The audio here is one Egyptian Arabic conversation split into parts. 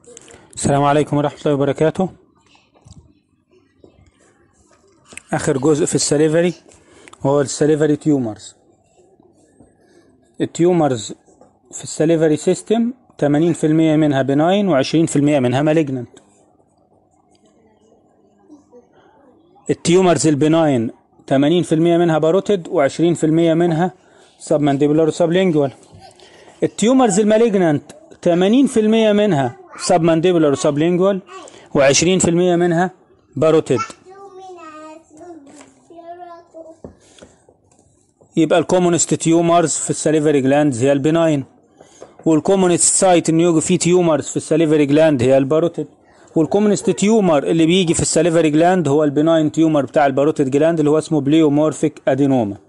السلام عليكم ورحمة الله وبركاته آخر جزء في السليفري هو السليفري تيومرز التيومرز في السليفري سيستم 80% منها بناين و20% منها مالجننت التيومرز البناين 80% منها باروتد و20% منها سب مانديبولار وسب لينجوال التيومرز المالجننت 80% منها سب مانديبولار وسب لينجوال و20% منها باروتد يبقى الكومونست تيومرز في السليفري جلاند هي البناين والكومونست سايت انه يجي فيه تيومرز في السليفري جلاند هي الباروتد والكومونست تيومر اللي بيجي في السليفري جلاند هو البناين تيومر بتاع الباروتد جلاند اللي هو اسمه بليومورفيك ادينوما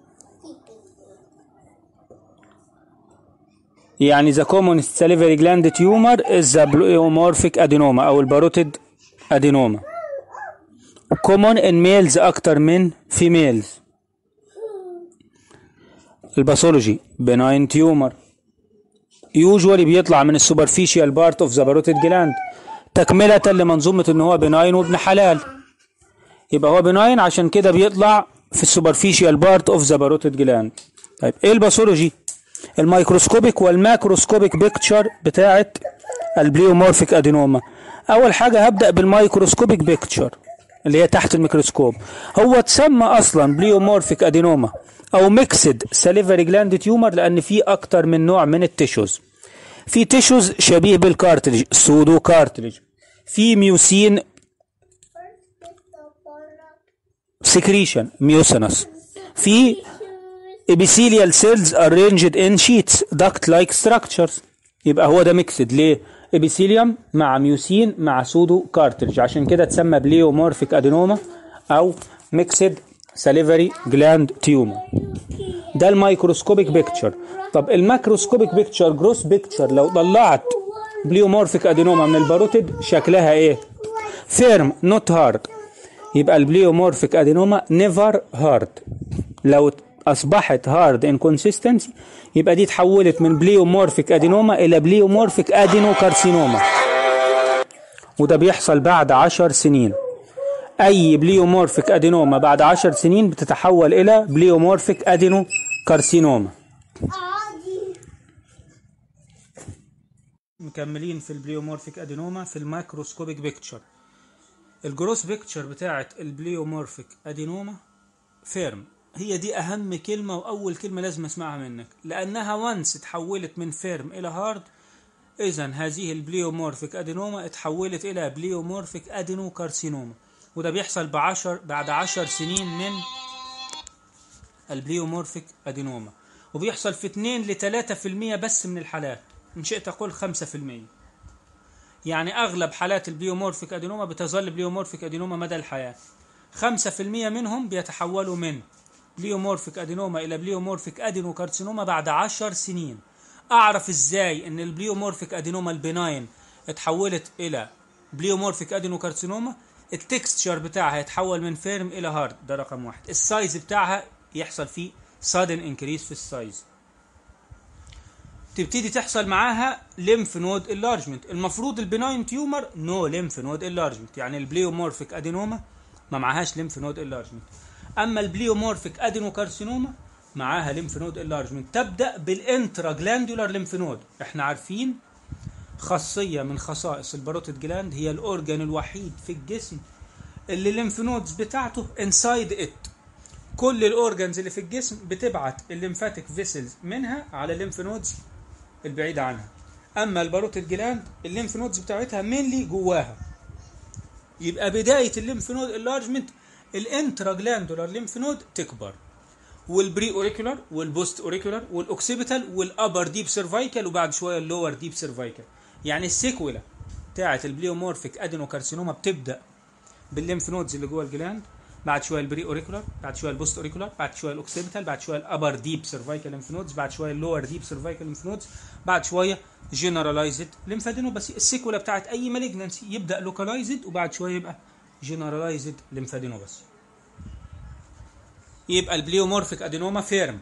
يعني the commonest salivary gland tumor is the pleomorphic adenoma او الباروتد adenoma common in males اكتر من females الباثولوجي benign tumor usually بيطلع من السوبرفيشال بارت اوف ذا باروتد جلاند تكملة لمنظومة ان هو بناين وابن حلال يبقى هو بناين عشان كده بيطلع في السوبرفيشال بارت اوف ذا باروتد جلاند طيب ايه الباثولوجي الميكروسكوبيك والماكروسكوبيك بيكتشر بتاعت البليومورفيك ادينوما اول حاجه هبدا بالميكروسكوبيك بيكتشر اللي هي تحت الميكروسكوب هو اتسمى اصلا بليومورفيك ادينوما او ميكسد ساليفري جلاند تيومر لان في اكتر من نوع من التيشوز في تيشوز شبيه بالكارتلج سودو كارتلج في ميوسين سكريشن ميوسينس في epithelial cells arranged in sheets duct-like structures يبقى هو ده ميكسد ليه؟ ابيثيليوم مع ميوسين مع سودو كارترج عشان كده اتسمى بليومورفيك ادينوما او ميكسد ساليفري جلاند تيومر ده الميكروسكوبيك بيكتشر طب الماكروسكوبيك بيكتشر جروس بيكتشر لو طلعت بليومورفيك ادينوما من الباروتيد شكلها ايه فيرم نوت هارد يبقى البليومورفيك ادينوما نيفر هارد لو اصبحت هارد انكونسيستنسي يبقى دي اتحولت من بليومورفيك ادينوما الى بليومورفيك ادينوكارسينوما وده بيحصل بعد عشر سنين اي بليومورفيك ادينوما بعد عشر سنين بتتحول الى بليومورفيك ادينوكارسينوما مكملين في البليومورفيك ادينوما في الماكروسكوبيك بيكتشر الجروس بيكتشر بتاعت البليومورفيك ادينوما فيرم هي دي اهم كلمه واول كلمه لازم اسمعها منك لانها وانس اتحولت من فيرم الى هارد اذا هذه البليومورفيك ادينوما اتحولت الى بليومورفيك ادينوكارسينوما وده بيحصل بعشر بعد عشر سنين من البليومورفيك ادينوما وبيحصل في 2 ل 3% بس من الحالات ان شئت اقول 5% يعني اغلب حالات البليومورفيك ادينوما بتظل بليومورفيك ادينوما مدى الحياه 5% منهم بيتحولوا من بليومورفيك ادينوما الى بليومورفيك ادينوكارسينوما بعد 10 سنين اعرف ازاي ان البليومورفيك ادينوما البناين اتحولت الى بليومورفيك ادينوكارسينوما التكستشر بتاعها يتحول من فيرم الى هارد ده رقم واحد السايز بتاعها يحصل فيه sudden increase في السايز تبتدي تحصل معاها ليمف نود انلارجمنت المفروض البناين تيومر نو ليمف نود انلارجمنت يعني البليومورفيك ادينوما ما معهاش ليمف نود انلارجمنت اما البليومورفيك ادينوكارسينوما معاها ليمف نود انلارجمنت تبدا بالانترا جلاندولار ليمف نود احنا عارفين خاصيه من خصائص الباروتيد جلاند هي الاورجان الوحيد في الجسم اللي الليمف نودز بتاعته انسايد ات كل الاورجانز اللي في الجسم بتبعت الليمفاتيك فيسلز منها على الليمف نودز البعيده عنها اما الباروتيد جلاند الليمف نودز بتاعتها مينلي جواها يبقى بدايه الليمف نود انلارجمنت الانترا جلاندولار ليمف نود تكبر والبري اوريكولار والبوست اوريكولار والاوكسيبيتال والابر ديب سيرفايكال وبعد شويه اللور ديب سيرفايكال يعني السيكولا بتاعه البليومورفيك ادينوكارسينوما بتبدا بالليمف نودز اللي جوه الجلاند بعد شويه البري اوريكولار بعد شويه البوست اوريكولار بعد شويه الاوكسيبيتال بعد شويه الابر ديب سيرفايكال ليمف نودز بعد شويه اللور ديب سيرفايكال ليمف نودز بعد شويه جنرالايزد ليمفادينوباثي السيكولا بتاعت اي مالجنسي يبدا لوكالايزد وبعد شويه يبقى جنرالايزد ليمفادينوباثي يبقى البليومورفيك ادينوما فيرم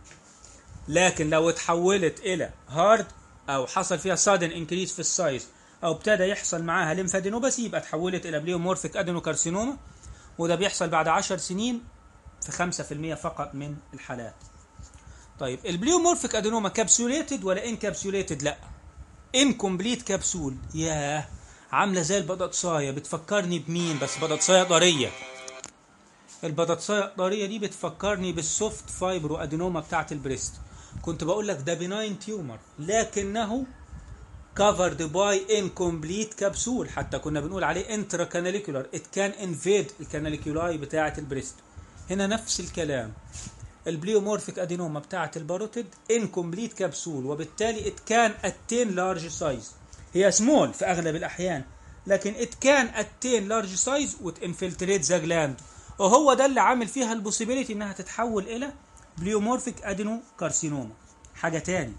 لكن لو اتحولت الى هارد او حصل فيها sudden increase في السايز او ابتدى يحصل معاها ليمفادينوباثي يبقى اتحولت الى بليومورفيك ادينوكارسينوما وده بيحصل بعد 10 سنين في 5% فقط من الحالات طيب البليومورفيك ادينوما كابسوليتد ولا انكابسوليتد لا انكمبليت كبسول ياه عامله زي البطاطسايه بتفكرني بمين بس بطاطسايه طريه البطاطسايه الطريه دي بتفكرني بالسوفت فايبرو ادينوما بتاعت البريست كنت بقول لك ده بناين تيومر لكنه covered by incomplete كبسول حتى كنا بنقول عليه انترا كاناليكولار ات كان انفيد الكاناليكولاي بتاعه البريست هنا نفس الكلام البليومورفيك ادينوما بتاعه الباروتيد انكمبليت كبسول وبالتالي ات كان اتين لارج سايز هي سمول في اغلب الاحيان لكن ات كان اتين لارج سايز وتنفلتريت ذا جلاند وهو ده اللي عامل فيها البوسيبيليتي انها تتحول الى بليومورفيك ادينو كارسينوما حاجه تاني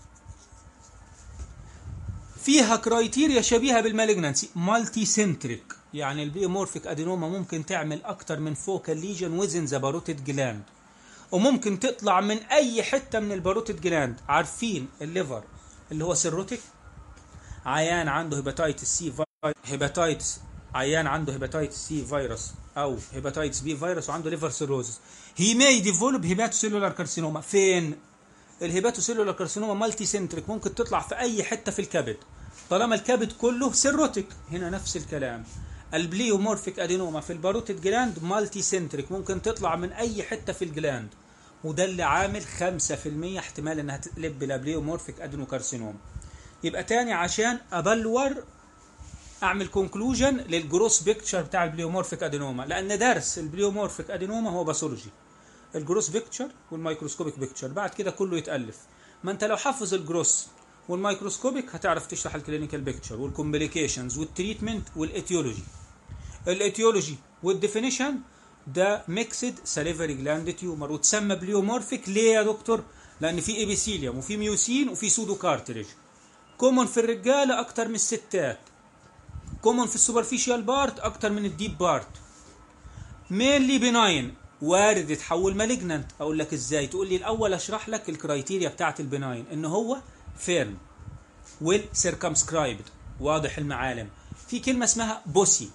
فيها كرايتيريا شبيهه بالمالجنانسي مالتي سنتريك يعني البيومورفيك ادينوما ممكن تعمل اكتر من فوكال ليجن وزن ذا باروتيد جلاند وممكن تطلع من اي حته من الباروتيد جلاند عارفين الليفر اللي هو سيروتيك عيان عنده هيباتايتس سي هيباتايتس عيان عنده هيباتايتس سي فيروس او هيباتايتس بي فيروس وعنده ليفر سيروزس هي ماي ديفولب هيباتوسيلولار كارسينوما فين الهيباتوسيلولار كارسينوما مالتي سنتريك ممكن تطلع في اي حته في الكبد طالما الكبد كله سيروتيك هنا نفس الكلام البليومورفيك ادينوما في الباروتيد جلاند مالتي سنتريك ممكن تطلع من اي حته في الجلاند وده اللي عامل 5% احتمال انها تقلب بلابليومورفيك ادينوكارسينوما يبقى تاني عشان ابلور اعمل كونكلوجن للجروس بيكتشر بتاع البليومورفيك ادينوما لان درس البليومورفيك ادينوما هو باثولوجي الجروس بيكتشر والميكروسكوبيك بيكتشر بعد كده كله يتالف ما انت لو حافظ الجروس والميكروسكوبيك هتعرف تشرح الكلينيكال بيكتشر والكومبليكيشنز والتريتمنت والاتيولوجي الاتيولوجي والديفينيشن ده ميكسد ساليفري جلاند تيومر وتسمى بليومورفيك ليه يا دكتور لان في ايبيثيليوم وفي ميوسين وفي سودو كارتريج كومون في الرجاله اكتر من الستات كومون في السوبرفيشال بارت اكتر من الديب بارت مينلي بناين وارد يتحول مالجنانت اقول لك ازاي تقول لي الاول اشرح لك الكرايتيريا بتاعت البناين ان هو فيرم ويل سيركمسكرايبد واضح المعالم في كلمه اسمها بوسي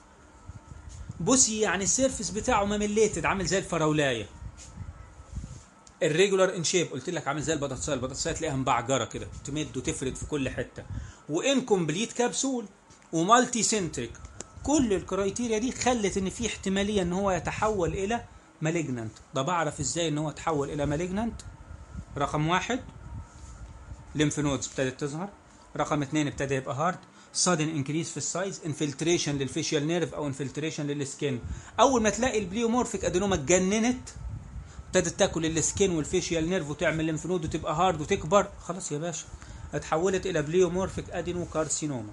بوسي يعني السيرفس بتاعه ممليتد عامل زي الفراولايه الريجولار ان شيب قلت لك عامل زي البطاطسايه البطاطسايه تلاقيها مبعجره كده تمد وتفرد في كل حته وانكمبليت كبسول ومالتي سنتريك كل الكرايتيريا دي خلت ان في احتماليه ان هو يتحول الى مالجنانت طب اعرف ازاي ان هو تحول الى مالجنانت رقم واحد ليمف نودز ابتدت تظهر رقم اثنين ابتدى يبقى هارد sudden انكريس في السايز انفلتريشن للفيشيال نيرف او انفلتريشن للسكين اول ما تلاقي البليومورفيك ادينوما اتجننت ابتدت تاكل السكين والفيشيال نيرف وتعمل ليمف نود وتبقى هارد وتكبر خلاص يا باشا اتحولت الى بليومورفيك ادينو كارسينوما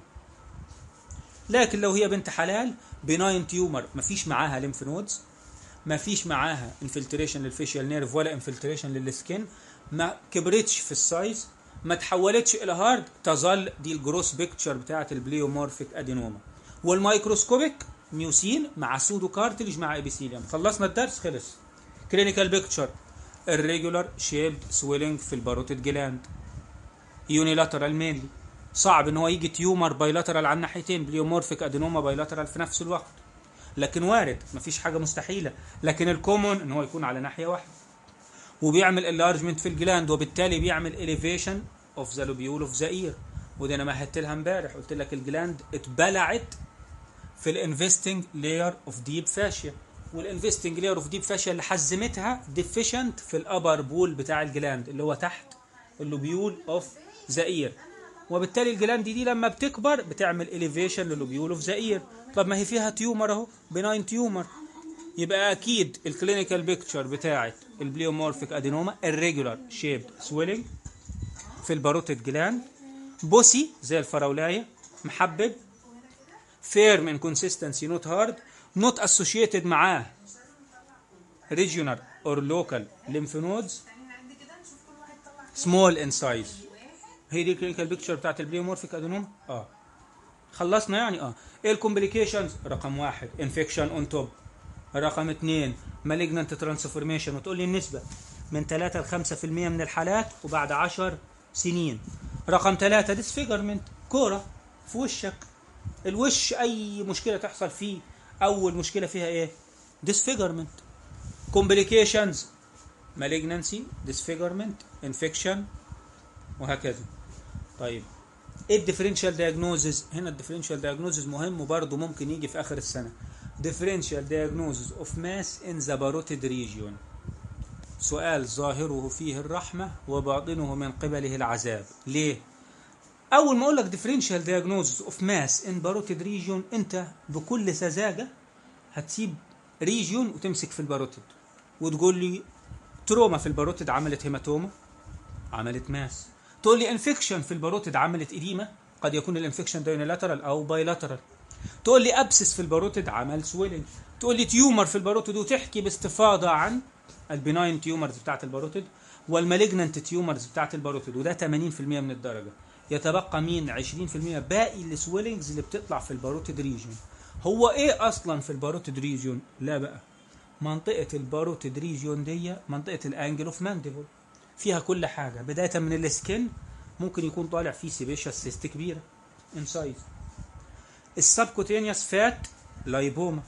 لكن لو هي بنت حلال بناين تيومر مفيش معاها ليمف نودز مفيش معاها انفلتريشن للفيشيال نيرف ولا انفلتريشن للسكين ما كبرتش في السايز ما تحولتش الى هارد تظل دي الجروس بيكتشر بتاعه البليومورفيك ادينوما والمايكروسكوبيك ميوسين مع سودو كارتلج مع ابيثيليوم خلصنا الدرس خلص كلينيكال بيكتشر الريجولار شيبد سويلنج في الباروتيد جلاند يونيلاترال مينلي صعب ان هو يجي تيومر بايلاترال على الناحيتين بليومورفيك ادينوما بايلاترال في نفس الوقت لكن وارد مفيش حاجه مستحيله لكن الكومون ان هو يكون على ناحيه واحده وبيعمل انلارجمنت في الجلاند وبالتالي بيعمل اليفيشن اوف ذا لوبيول اوف ذا اير ودي انا مهدت لها امبارح قلت لك الجلاند اتبلعت في الانفستنج لاير اوف ديب فاشيا والانفستنج لاير اوف ديب فاشيا اللي حزمتها ديفيشنت في الابر بول بتاع الجلاند اللي هو تحت اللوبيول اوف ذا اير وبالتالي الجلاند دي لما بتكبر بتعمل اليفيشن للوبيول اوف ذا اير طب ما هي فيها تيومر اهو بناين تيومر يبقى اكيد الكلينيكال بيكتشر بتاعت البليومورفيك ادينوما الريجولار شيبد سويلنج في الباروتيد جلاند بوسي زي الفراولايه محبب فيرم ان كونسيستنسي نوت هارد نوت اسوشيتد معاه ريجيونال اور لوكال ليمف نودز سمول ان سايز هي دي الكلينيكال بيكتشر بتاعت البليومورفيك ادينوما اه خلصنا يعني اه ايه الكومبليكيشنز رقم واحد انفكشن اون توب رقم اثنين مالجنانت ترانسفورميشن وتقول لي النسبة من 3 ل 5% من الحالات وبعد 10 سنين رقم ثلاثة ديسفيجرمنت كورة في وشك الوش اي مشكله تحصل فيه اول مشكله فيها ايه disfigurement complications malignancy disfigurement infection وهكذا طيب ايه الديفرنشال دايجنوزز هنا الديفرنشال دايجنوزز مهم وبرضه ممكن يجي في اخر السنه differential diagnosis of mass in the parotid region سؤال ظاهره فيه الرحمة وباطنه من قبله العذاب ليه؟ أول ما أقول لك differential diagnosis of mass in parotid region أنت بكل سذاجة هتسيب ريجيون وتمسك في الباروتيد وتقول لي تروما في الباروتيد عملت هيماتوما عملت ماس تقول لي انفكشن في الباروتيد عملت إديمة قد يكون الانفكشن داينيلاترال أو بايلاترال تقول لي ابسس في الباروتيد عمل سويلنج تقول لي تيومر في الباروتيد وتحكي باستفاضه عن البناين تيومرز بتاعت الباروتيد والمالجننت تيومرز بتاعت الباروتيد وده 80% من الدرجه يتبقى مين 20% باقي السويلنجز اللي بتطلع في الباروتيد ريجيون هو ايه اصلا في الباروتيد ريجيون لا بقى منطقه الباروتيد ريجيون دي منطقه الانجل اوف مانديبل فيها كل حاجه بدايه من السكن ممكن يكون طالع فيه سيبيشال سيست كبيره ان سايز السبكوتينيوس فات لايبوما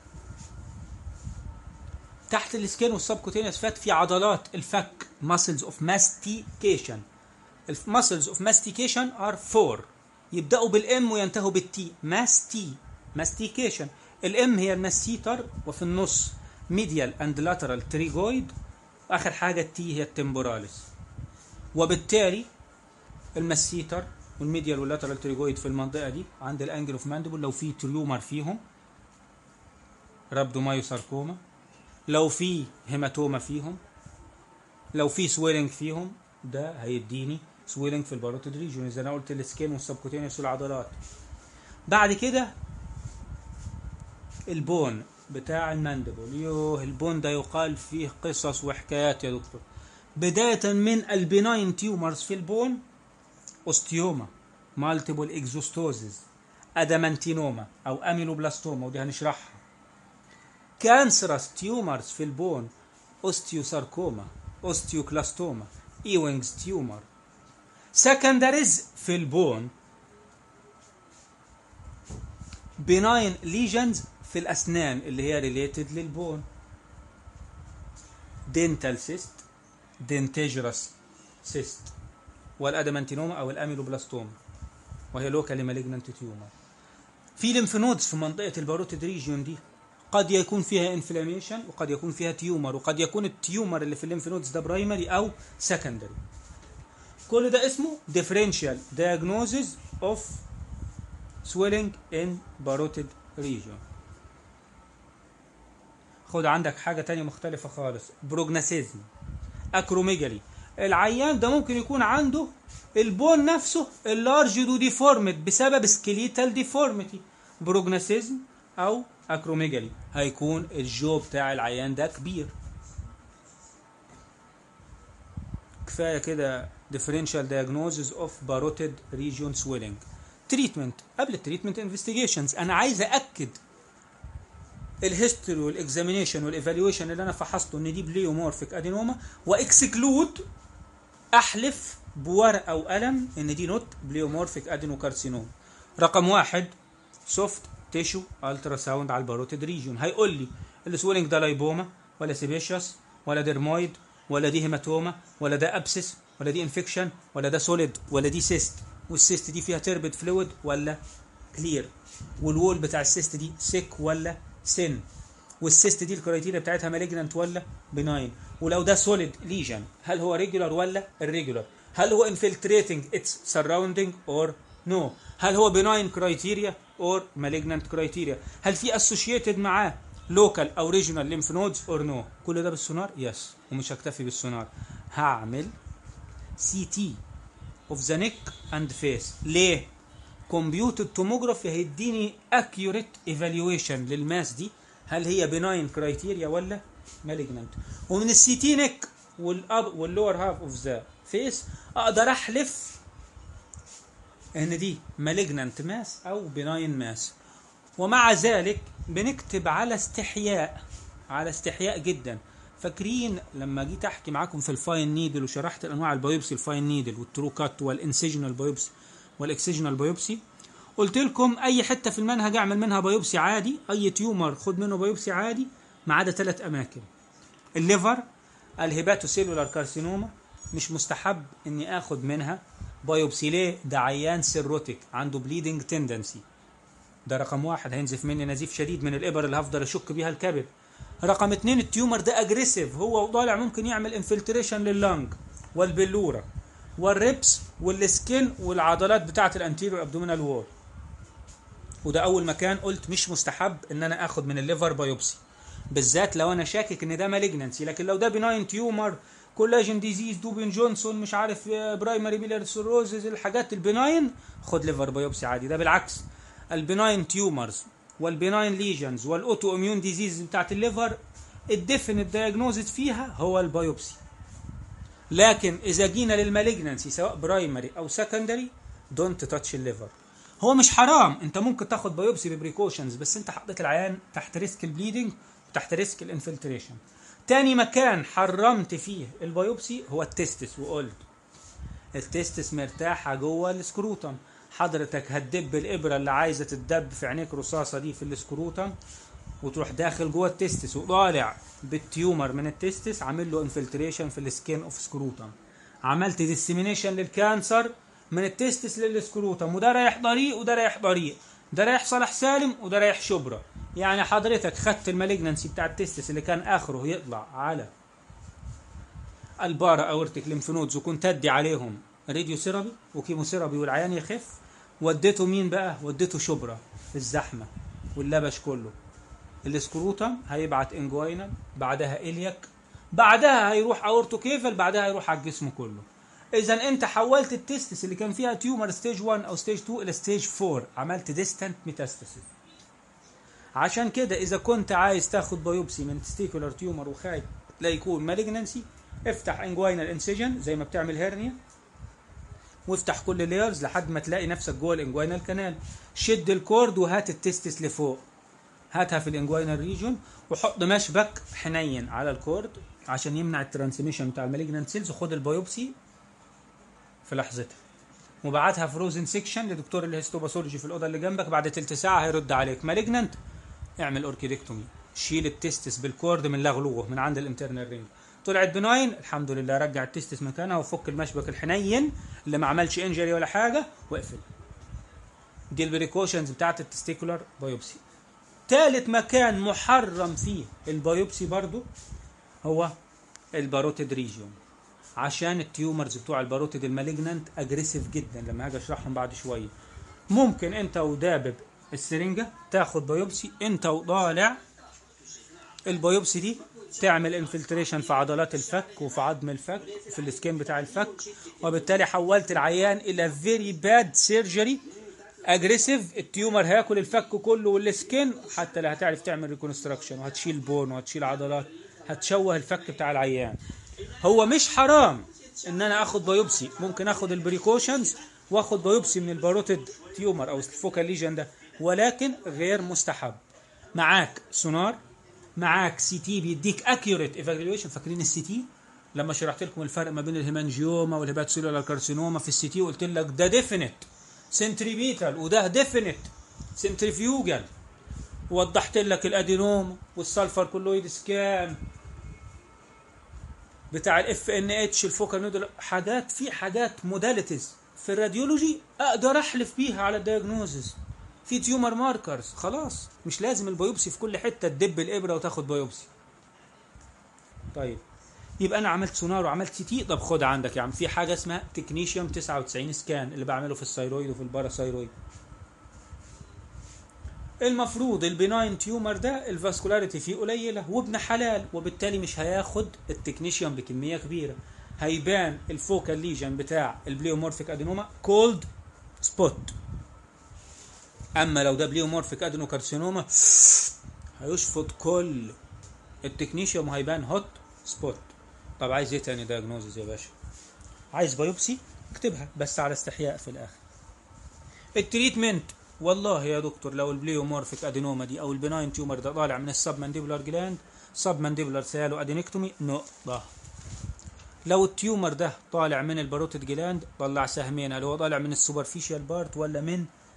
تحت السكين والسبكوتينيوس فات في عضلات الفك muscles of mastication muscles of mastication are four يبدأوا بالام وينتهوا بالتي ماستي mastication الام هي الماسيتر وفي النص medial and lateral تريجويد واخر حاجه التي هي التمبوراليس وبالتالي الماسيتر والميديال واللاترال تريجويد في المنطقه دي عند الانجل اوف مانديبل لو في تريومر فيهم رابدومايوساركوما لو في هيماتوما فيهم لو في سويلنج فيهم ده هيديني سويلنج في الباروتيد ريجون زي انا قلت السكين والسبكوتينيوس والعضلات بعد كده البون بتاع المانديبل يوه البون ده يقال فيه قصص وحكايات يا دكتور بداية من البناين تيومرز في البون اوستيوما مالتيبل اكزوستوزز ادامانتينوما او اميلوبلاستوما ودي هنشرحها كانسرس تيومرز في البون اوستيوساركوما اوستيوكلاستوما ايوينجز تيومر سكندريز في البون بناين ليجنز في الاسنان اللي هي ريليتد للبون دينتال سيست دينتيجرس سيست والادامانتينوما او الاميلوبلاستوما وهي لوكالي مالجنانت تيومر في ليمف نودز في منطقه الباروتيد ريجيون دي قد يكون فيها انفلاميشن وقد يكون فيها تيومر وقد يكون التيومر اللي في الليمف نودز ده برايمري او سكندري كل ده اسمه differential diagnosis of swelling in parotid region خد عندك حاجة تانية مختلفة خالص بروجناسيزم اكروميجالي العيان ده ممكن يكون عنده البون نفسه اللارج دو ديفورمد بسبب سكيليتال ديفورميتي بروجناسيزم او اكروميجالي هيكون الجو بتاع العيان ده كبير كفايه كده differential diagnosis of parotid region swelling treatment قبل التريتمنت انفستيجيشنز انا عايز اكد الهيستوري والاكزامينيشن والايفالويشن اللي انا فحصته ان دي بليومورفيك ادينوما واكسكلود احلف بورقه وقلم ان دي نوت بليومورفيك ادينوكارسينوم رقم واحد سوفت تيشو الترا ساوند على الباروتيد ريجون هيقول لي السويلنج ده لايبوما ولا سيبيشيوس ولا ديرمويد ولا دي هيماتوما ولا ده ابسس ولا دي انفكشن ولا ده سوليد ولا دي سيست والسيست دي فيها تربد فلويد ولا كلير والوول بتاع السيست دي سيك ولا سن والسيست دي الكرايتيريا بتاعتها مالجنانت ولا بناين ولو ده سوليد ليجن هل هو ريجولار ولا irregular هل هو infiltrating its surrounding or no هل هو benign criteria or malignant criteria هل في associated معاه local او regional lymph nodes or no كل ده بالسونار يس yes. ومش هكتفي بالسونار هعمل سي تي اوف ذا نيك اند فيس ليه كمبيوتر توموجرافي هيديني اكيوريت ايفالويشن للماس دي هل هي بناين كرايتيريا ولا مالجنانت ومن السي تي نيك والاب واللور هاف اوف ذا فيس اقدر احلف ان دي مالجنانت ماس او بناين ماس ومع ذلك بنكتب على استحياء على استحياء جدا فاكرين لما جيت احكي معاكم في الفاين نيدل وشرحت انواع البيوبسي الفاين نيدل والترو كات والانسيجنال بايوبسي والاكسجنال بايوبسي قلت لكم اي حته في المنهج اعمل منها بايوبسي عادي اي تيومر خد منه بايوبسي عادي ما عدا ثلاث اماكن الليفر الهيباتوسيلولار كارسينوما مش مستحب اني اخد منها بايوبسي ليه ده عيان سيروتيك عنده بليدنج تندنسي ده رقم واحد هينزف مني نزيف شديد من الابر اللي هفضل اشك بيها الكبد رقم اتنين التيومر ده اجريسيف هو وطالع ممكن يعمل انفلتريشن لللنج والبلوره والريبس والسكين والعضلات بتاعه الانتيريور ابدومينال وول وده اول مكان قلت مش مستحب ان انا اخد من الليفر بايوبسي بالذات لو انا شاكك ان ده مالجنسي لكن لو ده بناين تيومر كولاجين ديزيز دوبين جونسون مش عارف برايمري بيلر سيروزز الحاجات البناين خد ليفر بايوبسي عادي ده بالعكس البناين تيومرز والبناين ليجنز والاوتو اميون ديزيز بتاعت الليفر الديفينيت دايجنوزز فيها هو البايوبسي لكن اذا جينا للمالجنسي سواء برايمري او سكندري دونت تاتش الليفر هو مش حرام انت ممكن تاخد بايوبسي ببريكوشنز بس انت حطيت العيان تحت ريسك البليدنج وتحت ريسك الانفلتريشن تاني مكان حرمت فيه البايوبسي هو التستس وقلت التستس مرتاحه جوه السكروتم حضرتك هتدب الابره اللي عايزه تدب في عينيك رصاصه دي في السكروتم وتروح داخل جوه التستس وطالع بالتيومر من التستس عامل له انفلتريشن في السكين اوف سكروتم عملت ديسيمينيشن للكانسر من التستس للسكروتم وده رايح طريق وده رايح طريق ده رايح صالح سالم وده رايح شبرا يعني حضرتك خدت المالجنسي بتاع التستس اللي كان اخره يطلع على البارا اورتيك ليمفنودز وكنت تدي عليهم راديو سيرابي وكيمو سيرابي والعيان يخف وديته مين بقى وديته شبرا الزحمه واللبش كله السكروتم هيبعت انجوينال بعدها الياك بعدها هيروح اورتو كيفل بعدها هيروح على الجسم كله اذا انت حولت التستس اللي كان فيها تيومر ستيج 1 او ستيج 2 الى ستيج 4 عملت ديستنت ميتاستاسيس عشان كده اذا كنت عايز تاخد بايوبسي من تستيكولار تيومر وخايف لا يكون مالجنسي افتح انجوينال انسيجن زي ما بتعمل هيرنيا وافتح كل لايرز لحد ما تلاقي نفسك جوه الانجوينال كانال شد الكورد وهات التستس لفوق هاتها في الانجوينال ريجون وحط مشبك حنين على الكورد عشان يمنع الترانسميشن بتاع المالجنانت سيلز وخد البيوبسي في لحظتها وبعتها فروزن سيكشن لدكتور الهيستوباثولوجي في الاوضه اللي جنبك بعد تلت ساعه هيرد عليك مالجنانت اعمل اوركيدكتومي شيل التستس بالكورد من لغلوه من عند الانترنال رينج طلعت بناين الحمد لله رجع التستس مكانها وفك المشبك الحنين اللي ما عملش انجري ولا حاجه واقفل دي البريكوشنز بتاعت التستيكولار بايوبسي ثالث مكان محرم فيه البايوبسي برضو هو الباروتيد ريجيون عشان التيومرز بتوع الباروتيد المالجنانت اجريسيف جدا لما هاجي اشرحهم بعد شويه ممكن انت ودابب السرنجه تاخد بايوبسي انت وطالع البايوبسي دي تعمل انفلتريشن في عضلات الفك وفي عظم الفك في السكين بتاع الفك وبالتالي حولت العيان الى فيري باد سيرجري اجريسيف التيومر هياكل الفك كله والسكين حتى لا هتعرف تعمل ريكونستراكشن وهتشيل بون وهتشيل عضلات هتشوه الفك بتاع العيان هو مش حرام ان انا اخد بايوبسي ممكن اخد البريكوشنز واخد بايوبسي من الباروتيد تيومر او الفوكال ليجن ده ولكن غير مستحب معاك سونار معاك سي تي بيديك اكيوريت ايفالويشن فاكرين السي تي لما شرحت لكم الفرق ما بين الهيمانجيوما والهيباتوسيلولار كارسينوما في السي تي قلت لك ده ديفينيت سنتريبيتال وده ديفينيت سنتريفيوجال وضحت لك الادينوم والسلفر كولويد سكان بتاع الاف ان اتش الفوكال نودل حاجات في حاجات موداليتيز في الراديولوجي اقدر احلف بيها على الدياجنوزز في تيومر ماركرز خلاص مش لازم البيوبسي في كل حته تدب الابره وتاخد بيوبسي طيب يبقى انا عملت سونار وعملت سي تي طب خد عندك يا عم في حاجه اسمها تكنيشيوم 99 سكان اللي بعمله في الثيرويد وفي الباراثيرويد المفروض البناين تيومر ده الفاسكولاريتي فيه قليله وابن حلال وبالتالي مش هياخد التكنيشيوم بكميه كبيره هيبان الفوكال ليجن بتاع البليومورفيك ادينوما كولد سبوت اما لو ده بليومورفيك ادينوكارسينوما هيشفط كل التكنيشيوم هيبان هوت سبوت طب عايز ايه تاني دايجنوزز يا باشا عايز بايوبسي اكتبها بس على استحياء في الاخر التريتمنت والله يا دكتور لو البليومورفيك ادينوما دي او البناين تيومر ده طالع من السب مانديبولار جلاند سب مانديبولار سيالو ادينكتومي نقطه لو التيومر ده طالع من الباروتيد جلاند طلع سهمين هل هو طالع من السوبرفيشال بارت ولا من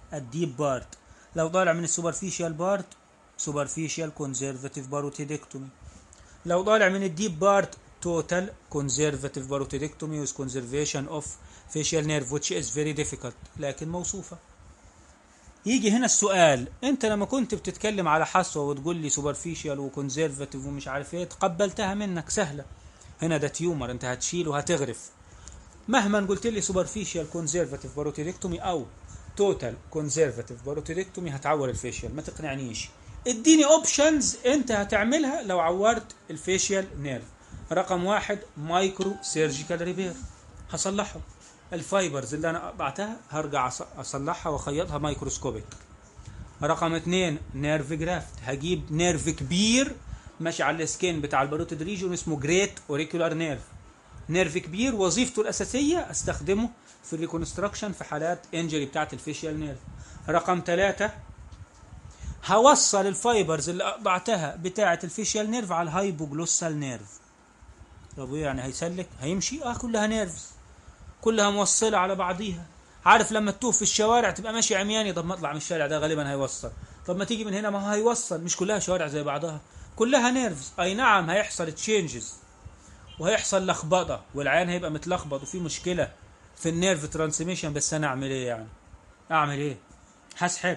الديب بارت لو طالع من السوبرفيشال بارت سوبرفيشال كونزرفاتيف باروتيدكتومي لو طالع من الديب بارت توتال كونزرفاتيف باروتيدكتومي with conservation of facial nerve which is very difficult لكن موصوفة يجي هنا السؤال انت لما كنت بتتكلم على حصوة وتقول لي سوبرفيشال وكونزرفاتيف ومش عارف ايه تقبلتها منك سهلة هنا ده تيومر انت هتشيله وهتغرف مهما قلت لي سوبرفيشال كونزرفاتيف باروتيدكتومي او توتال كونزرفاتيف باروتيدكتومي هتعور الفيشيال ما تقنعنيش اديني اوبشنز انت هتعملها لو عورت الفيشيال نيرف رقم واحد مايكرو سيرجيكال ريبير هصلحه الفايبرز اللي انا قطعتها هرجع أص- اصلحها واخيطها مايكروسكوبيك رقم اتنين نيرف جرافت هجيب نيرف كبير ماشي على السكين بتاع الباروتيد ريجون اسمه جريت اوريكولار نيرف نيرف كبير وظيفته الاساسيه استخدمه في الريكونستراكشن في حالات انجري بتاعت الفيشيال نيرف رقم ثلاثة هوصل الفايبرز اللي قطعتها بتاعه الفيشيال نيرف على الهايبوجلوسال نيرف طب ايه يعني هيسلك هيمشي اه كلها نيرفز كلها موصله على بعضيها عارف لما تتوه في الشوارع تبقى ماشي عمياني طب ما اطلع من الشارع ده غالبا هيوصل طب ما تيجي من هنا ما هو هيوصل مش كلها شوارع زي بعضها كلها نيرفز اي نعم هيحصل تشينجز وهيحصل لخبطه والعيان هيبقى متلخبط وفي مشكله في النيرف ترانسميشن بس انا اعمل ايه يعني اعمل ايه هسحر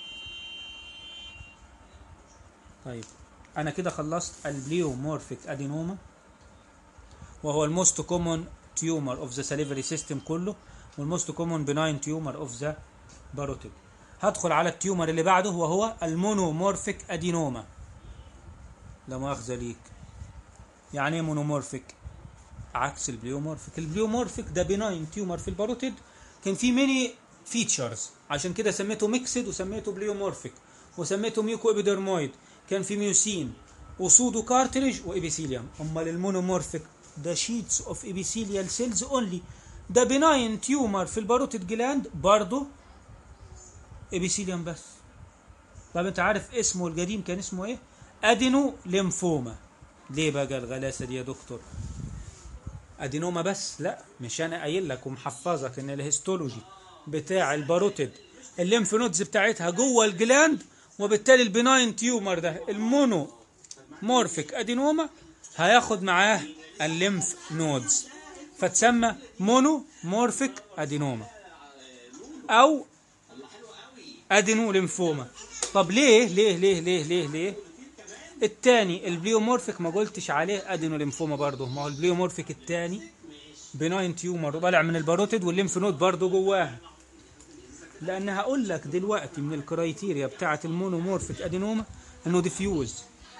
طيب انا كده خلصت البليومورفيك ادينوما وهو الموست كومون تيومر اوف ذا ساليفري سيستم كله والموست كومون بناين تيومر اوف ذا باروتيد هدخل على التيومر اللي بعده وهو المونومورفيك ادينوما لا مؤاخذه ليك يعني ايه مونومورفيك عكس البليومورفيك البليومورفيك ده بناين تيومر في الباروتيد كان فيه ميني فيتشرز عشان كده سميته ميكسد وسميته بليومورفيك وسميته ميوكو ابيدرمويد كان في ميوسين وسودو كارتريج وابيثيليوم امال المونومورفيك ده شيتس اوف ابيثيليال سيلز اونلي ده بناين تيومر في الباروتيد جلاند برضه ابيثيليوم بس طب انت عارف اسمه القديم كان اسمه ايه ادينو ليمفوما ليه بقى الغلاسه دي يا دكتور ادينوما بس لا مش انا قايل لك ومحفظك ان الهيستولوجي بتاع الباروتيد الليمف نودز بتاعتها جوه الجلاند وبالتالي البناين تيومر ده المونو مورفيك ادينوما هياخد معاه الليمف نودز فتسمى مونو مورفيك ادينوما او ادينو ليمفوما طب ليه ليه ليه ليه ليه ليه التاني البليومورفيك ما قلتش عليه ادينو ليمفوما برضه ما هو البليومورفيك التاني بناين تيومر طالع من الباروتيد والليمف نود برضه جواها لان هقول لك دلوقتي من الكرايتيريا بتاعه المونومورفيك ادينوما انه ديفيوز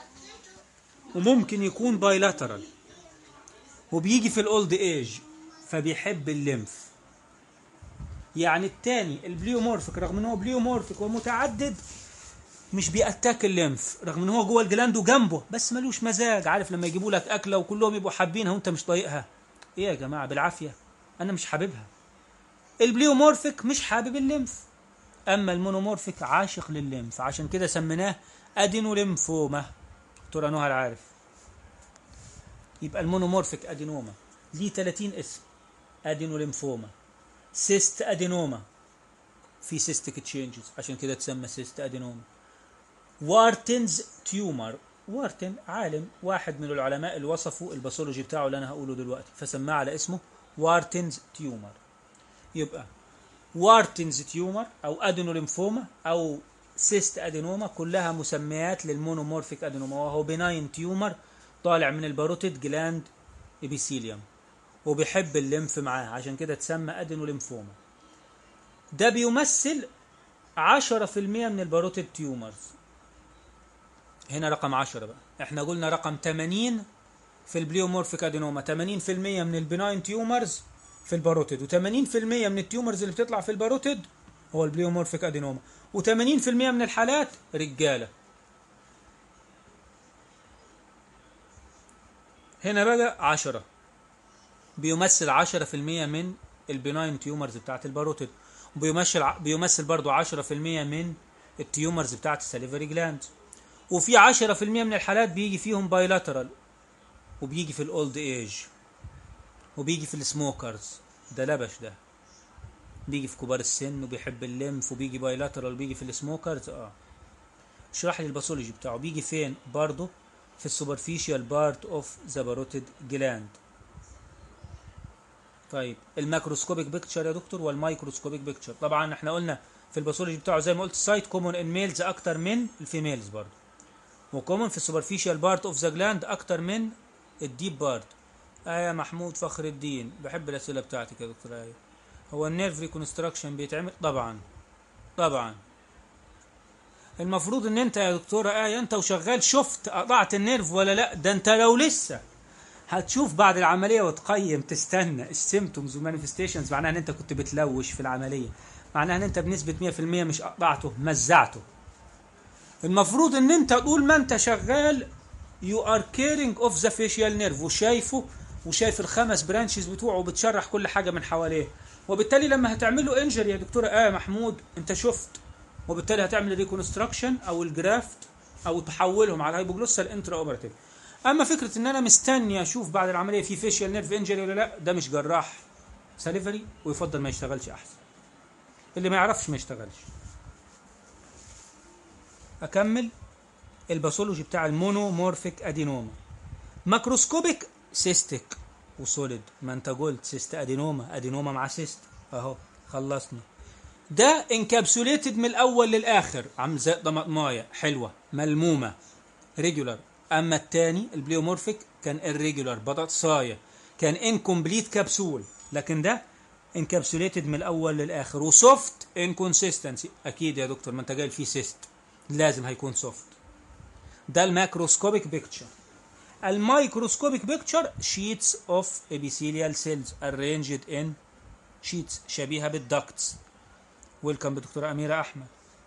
وممكن يكون بايلاترال وبيجي في الاولد ايج فبيحب الليمف يعني التاني البليومورفيك رغم ان هو بليومورفيك ومتعدد مش بيأتاك الليمف رغم ان هو جوه الجلاند وجنبه بس ملوش مزاج عارف لما يجيبوا لك اكله وكلهم يبقوا حابينها وانت مش طايقها ايه يا جماعه بالعافيه انا مش حاببها البليومورفيك مش حابب الليمف اما المونومورفيك عاشق للليمف عشان كده سميناه ادينو ليمفوما دكتور نهى عارف يبقى المونومورفيك ادينوما ليه 30 اسم ادينو ليمفوما سيست ادينوما في سيستيك تشينجز عشان كده تسمى سيست ادينوما وارتنز تيومر وارتن عالم واحد من العلماء اللي وصفوا الباثولوجي بتاعه اللي انا هقوله دلوقتي فسماه على اسمه وارتنز تيومر يبقى وارتنز تيومر او ادينوليمفوما او سيست ادينوما كلها مسميات للمونومورفيك ادينوما وهو بناين تيومر طالع من الباروتيد جلاند ابيثيليوم وبيحب الليمف معاه عشان كده تسمى ادينوليمفوما ده بيمثل 10% من الباروتيد تيومرز هنا رقم 10 بقى احنا قلنا رقم 80 في البليومورفيك ادينوما 80% من البناين تيومرز في الباروتيد و80% من التيومرز اللي بتطلع في الباروتيد هو البليومورفيك ادينوما و80% من الحالات رجاله هنا بقى 10 بيمثل 10% من البناين تيومرز بتاعت الباروتيد وبيمثل بيمثل برضو 10% من التيومرز بتاعت السليفري جلاند وفي 10% من الحالات بيجي فيهم بايلاترال وبيجي في الاولد ايج وبيجي في السموكرز ده لبش ده بيجي في كبار السن وبيحب الليمف وبيجي بايلاترال وبيجي في السموكرز اه اشرح لي الباثولوجي بتاعه بيجي فين برضه في السوبرفيشال بارت اوف ذا باروتيد جلاند طيب الماكروسكوبيك بيكتشر يا دكتور والمايكروسكوبيك بيكتشر طبعا احنا قلنا في الباثولوجي بتاعه زي ما قلت سايت كومون ان ميلز اكتر من الفيميلز برضه وكومون في السوبرفيشال بارت اوف ذا جلاند اكتر من الديب بارت آية محمود فخر الدين بحب الأسئلة بتاعتك يا دكتور آية هو النيرف ريكونستراكشن بيتعمل طبعا طبعا المفروض ان انت يا دكتورة آية انت وشغال شفت قطعت النيرف ولا لا ده انت لو لسه هتشوف بعد العملية وتقيم تستنى السيمتومز والمانيفستيشنز معناها ان انت كنت بتلوش في العملية معناها ان انت بنسبة 100% مش قطعته مزعته المفروض ان انت طول ما انت شغال يو ار كيرنج اوف ذا فيشيال نيرف وشايفه وشايف الخمس برانشز بتوعه وبتشرح كل حاجه من حواليه وبالتالي لما هتعمل له انجري يا دكتوره ايه محمود انت شفت وبالتالي هتعمل ريكونستراكشن او الجرافت او تحولهم على الهايبوجلوسال انترا اوبراتيف اما فكره ان انا مستني اشوف بعد العمليه في فيشيال نيرف انجري ولا لا ده مش جراح ساليفري ويفضل ما يشتغلش احسن اللي ما يعرفش ما يشتغلش اكمل الباثولوجي بتاع المونومورفيك ادينوما ماكروسكوبيك سيستيك وسوليد ما انت قلت سيست ادينوما ادينوما مع سيست اهو خلصنا ده انكابسوليتد من الاول للاخر عامل زي طماطمايه حلوه ملمومه ريجولار اما الثاني البليومورفيك كان الريجولار بطاطسايه كان انكمبليت كبسول لكن ده انكابسوليتد من الاول للاخر وسوفت انكونسيستنسي اكيد يا دكتور ما انت جاي فيه سيست لازم هيكون سوفت ده الماكروسكوبيك بيكتشر المايكروسكوبيك بيكتشر شيتس اوف epithelial cells arranged in شيتس شبيهه بالدكتس ويلكم بدكتوره اميره احمد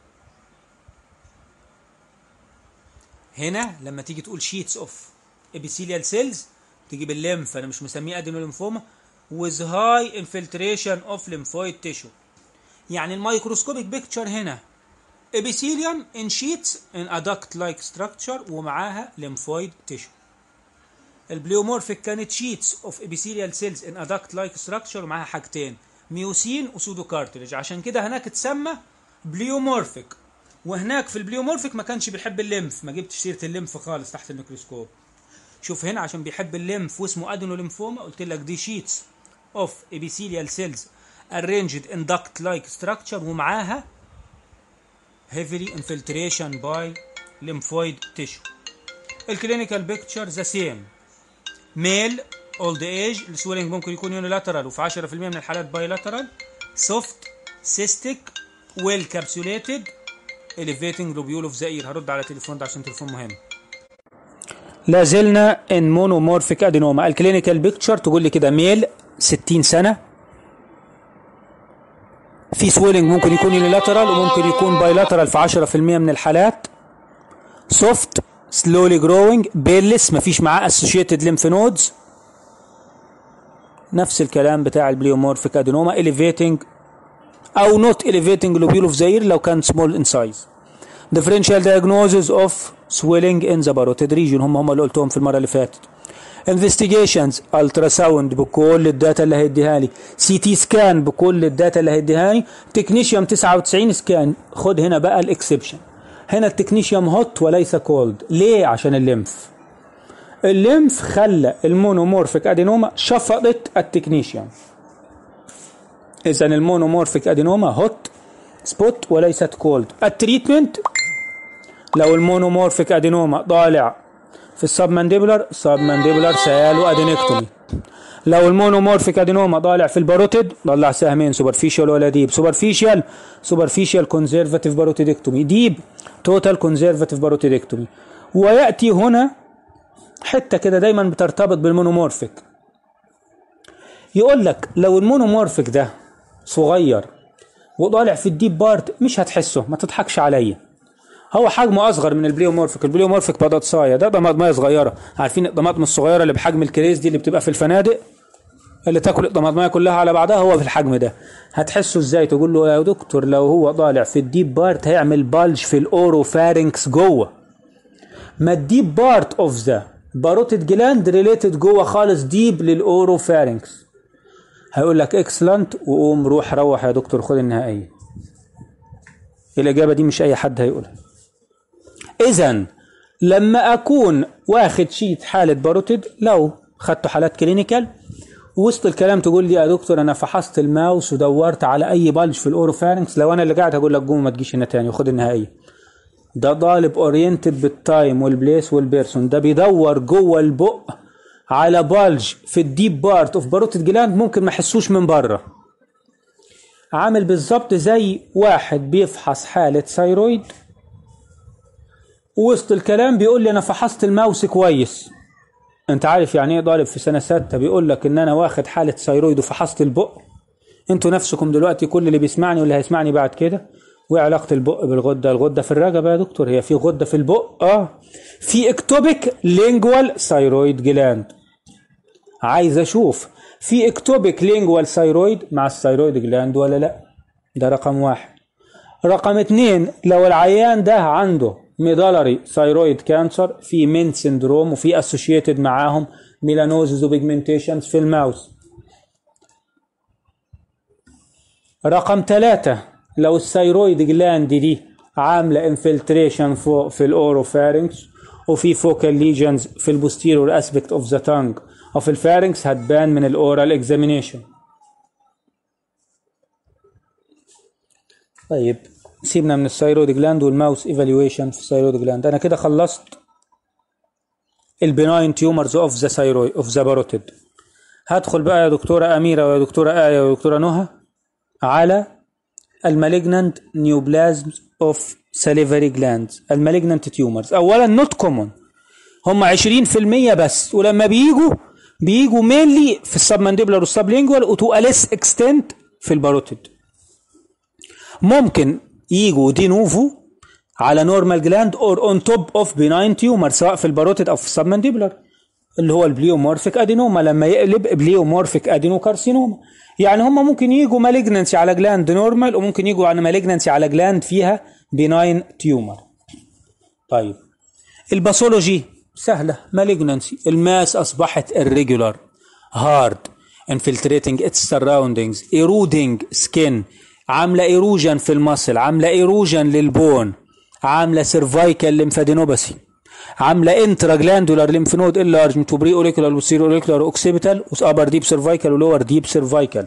هنا لما تيجي تقول شيتس اوف epithelial cells تجيب الليمف انا مش مسميه ادينوليمفوما with high infiltration of lymphoid tissue يعني المايكروسكوبيك بيكتشر هنا epithelium in sheets in a duct-like structure ومعاها lymphoid tissue البليومورفيك كانت شيتس اوف epithelial cells in a duct-like structure ومعاها حاجتين ميوسين وسودو كارتريج عشان كده هناك اتسمى بليومورفيك وهناك في البليومورفيك ما كانش بيحب الليمف ما جبتش سيره الليمف خالص تحت الميكروسكوب شوف هنا عشان بيحب الليمف واسمه ادينوليمفوما قلت لك دي شيتس اوف epithelial cells arranged in duct-like structure ومعاها heavily infiltration by lymphoid tissue الكلينيكال بيكتشر ذا سيم ميل اولد ايج السويلنج ممكن يكون يونيلاترال وفي 10% من الحالات بايلاترال سوفت سيستيك ويل كابسوليتد elevating lobule of the ear هرد على التليفون ده عشان تليفون مهم لا زلنا ان مونومورفيك ادينوما الكلينيكال بيكتشر تقول لي كده ميل 60 سنه في سويلنج ممكن يكون يونيلاترال وممكن يكون بايلاترال في 10% من الحالات سوفت سلولي جروينج بيلس مفيش معاه اسوشيتد ليمف نودز نفس الكلام بتاع البليومورفيك ادينوما elevating او not elevating lobule of the ear لو كان small in size differential diagnosis of swelling in the parotid region هم هم اللي قلتهم في المره اللي فاتت investigations ultrasound بكل الداتا اللي هيديها لي سي تي سكان بكل الداتا اللي هيديها لي تكنيشيوم 99 سكان خد هنا بقى الاكسبشن هنا التكنيشيوم هوت وليس كولد ليه عشان الليمف الليمف خلى المونومورفيك ادينوما شفطت التكنيشيوم اذا المونومورفيك ادينوما هوت سبوت وليست كولد التريتمنت لو المونومورفيك ادينوما طالع في السب مانديبولار سب مانديبولار سيالو ادينكتومي لو المونومورفيك ادينوما طالع في الباروتيد طلع سهمين سوبرفيشال ولا ديب سوبرفيشال سوبرفيشال كونزرفاتيف باروتيدكتومي ديب توتال كونزرفاتيف باروتيدكتومي وياتي هنا حته كده دايما بترتبط بالمونومورفيك يقول لك لو المونومورفيك ده صغير وطالع في الديب بارت مش هتحسه ما تضحكش عليا هو حجمه اصغر من البليومورفيك البليومورفيك بطاطسايه ده طماطمايه صغيره عارفين الطماطم الصغيره اللي بحجم الكريز دي اللي بتبقى في الفنادق اللي تاكل الطماطمايه كلها على بعضها هو في الحجم ده هتحسه ازاي تقول له يا دكتور لو هو طالع في الديب بارت هيعمل بالج في الاورو فارنكس جوه ما الديب بارت اوف ذا باروتيد جلاند ريليتد جوه خالص ديب للاورو فارنكس هيقول لك اكسلنت وقوم روح روح يا دكتور خد النهائيه الاجابه دي مش اي حد هيقولها اذا لما اكون واخد شيت حاله باروتيد لو خدت حالات كلينيكال وسط الكلام تقول لي يا دكتور انا فحصت الماوس ودورت على اي بلج في الاوروفارنكس لو انا اللي قاعد هقول لك قوم ما تجيش هنا تاني وخد النهائيه ده طالب اورينتد بالتايم والبليس والبيرسون ده بيدور جوه البق على بلج في الديب بارت اوف باروتيد جلاند ممكن ما يحسوش من بره عامل بالظبط زي واحد بيفحص حالة ثايرويد وسط الكلام بيقول لي انا فحصت الماوس كويس انت عارف يعني ايه طالب في سنه سته بيقول لك ان انا واخد حاله ثايرويد وفحصت البق انتوا نفسكم دلوقتي كل اللي بيسمعني واللي هيسمعني بعد كده وايه علاقه البق بالغده الغده في الرقبه يا دكتور هي في غده في البق اه في اكتوبيك لينجوال ثايرويد جلاند عايز اشوف في اكتوبيك لينجوال ثايرويد مع الثايرويد جلاند ولا لا ده رقم واحد رقم اتنين لو العيان ده عنده ميدالري ثايرويد كانسر في مين سندروم وفي اسوشيتد معاهم ميلانوزز وبيجمنتيشنز في الماوس رقم ثلاثة لو الثايرويد جلاند دي عاملة انفلتريشن فوق في الاوروفارynx وفي فوكال ليجنز في البوستيرور اسبكت اوف ذا تانج وفي الفارنكس هتبان من الاورال اكزامينيشن طيب سيبنا من الثايرويد جلاند والماوس ايفالويشن في الثايرويد جلاند انا كده خلصت البناين تيومرز اوف ذا ثايرويد اوف ذا باروتيد هدخل بقى يا دكتوره اميره ويا دكتوره ايه ويا دكتوره نهى على المالجنانت نيوبلازمز اوف ساليفري جلاندز المالجنانت تيومرز اولا نوت كومون هم 20% بس ولما بيجوا بيجوا مينلي في السبمانديبلر والسبلينجوال وتو ليس اكستنت في الباروتيد ممكن يجوا دي نوفو على نورمال جلاند اور اون توب اوف بيناين تيومر سواء في الباروتيد او في السبمانديبلر اللي هو البليومورفيك ادينوما لما يقلب بليومورفيك ادينوكارسينوما يعني هم ممكن يجوا مالجنسي على جلاند نورمال وممكن يجوا على مالجنسي على جلاند فيها بيناين تيومر طيب الباثولوجي سهلة malignancy الماس أصبحت irregular hard infiltrating its surroundings eroding skin عاملة erosion في المصل عاملة erosion للبون عاملة cervical lymphadenopathy عاملة intraglandular lymph node enlargement وبري auricular وسيرو auricular occipital وupper deep cervical ولور deep cervical